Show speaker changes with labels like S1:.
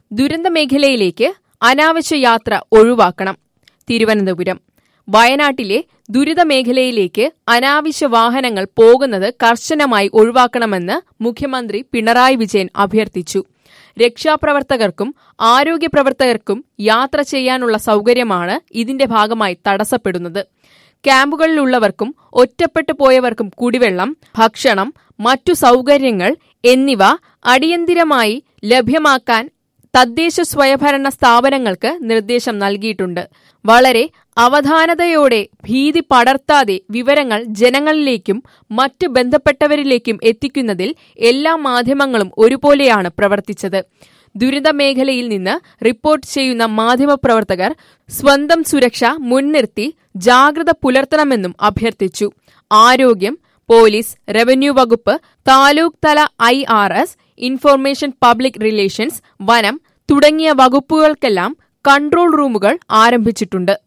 S1: ദുരന്ത മേഖലയിലേക്ക് അനാവശ്യ യാത്ര ഒഴിവാക്കണം തിരുവനന്തപുരം വയനാട്ടിലെ ദുരിത മേഖലയിലേക്ക് അനാവശ്യ വാഹനങ്ങൾ പോകുന്നത് കർശനമായി ഒഴിവാക്കണമെന്ന് മുഖ്യമന്ത്രി പിണറായി വിജയൻ അഭ്യർത്ഥിച്ചു രക്ഷാപ്രവർത്തകർക്കും ആരോഗ്യ പ്രവർത്തകർക്കും യാത്ര ചെയ്യാനുള്ള സൗകര്യമാണ് ഇതിന്റെ ഭാഗമായി തടസ്സപ്പെടുന്നത് ക്യാമ്പുകളിലുള്ളവർക്കും ഒറ്റപ്പെട്ടു പോയവർക്കും കുടിവെള്ളം ഭക്ഷണം മറ്റു സൗകര്യങ്ങൾ എന്നിവ അടിയന്തിരമായി ലഭ്യമാക്കാൻ തദ്ദേശ സ്വയംഭരണ സ്ഥാപനങ്ങൾക്ക് നിർദ്ദേശം നൽകിയിട്ടുണ്ട് വളരെ അവധാനതയോടെ ഭീതി പടർത്താതെ വിവരങ്ങൾ ജനങ്ങളിലേക്കും മറ്റു ബന്ധപ്പെട്ടവരിലേക്കും എത്തിക്കുന്നതിൽ എല്ലാ മാധ്യമങ്ങളും ഒരുപോലെയാണ് പ്രവർത്തിച്ചത് ദുരിത മേഖലയിൽ നിന്ന് റിപ്പോർട്ട് ചെയ്യുന്ന മാധ്യമപ്രവർത്തകർ സ്വന്തം സുരക്ഷ മുൻനിർത്തി ജാഗ്രത പുലർത്തണമെന്നും അഭ്യർത്ഥിച്ചു ആരോഗ്യം പോലീസ് റവന്യൂ വകുപ്പ് താലൂക്ക് തല I R S information public relations വനം തുടങ്ങിയ വകുപ്പുകൾക്കെല്ലാം കൺട്രോൾ റൂമുകൾ ആരംഭിച്ചിട്ടുണ്ട്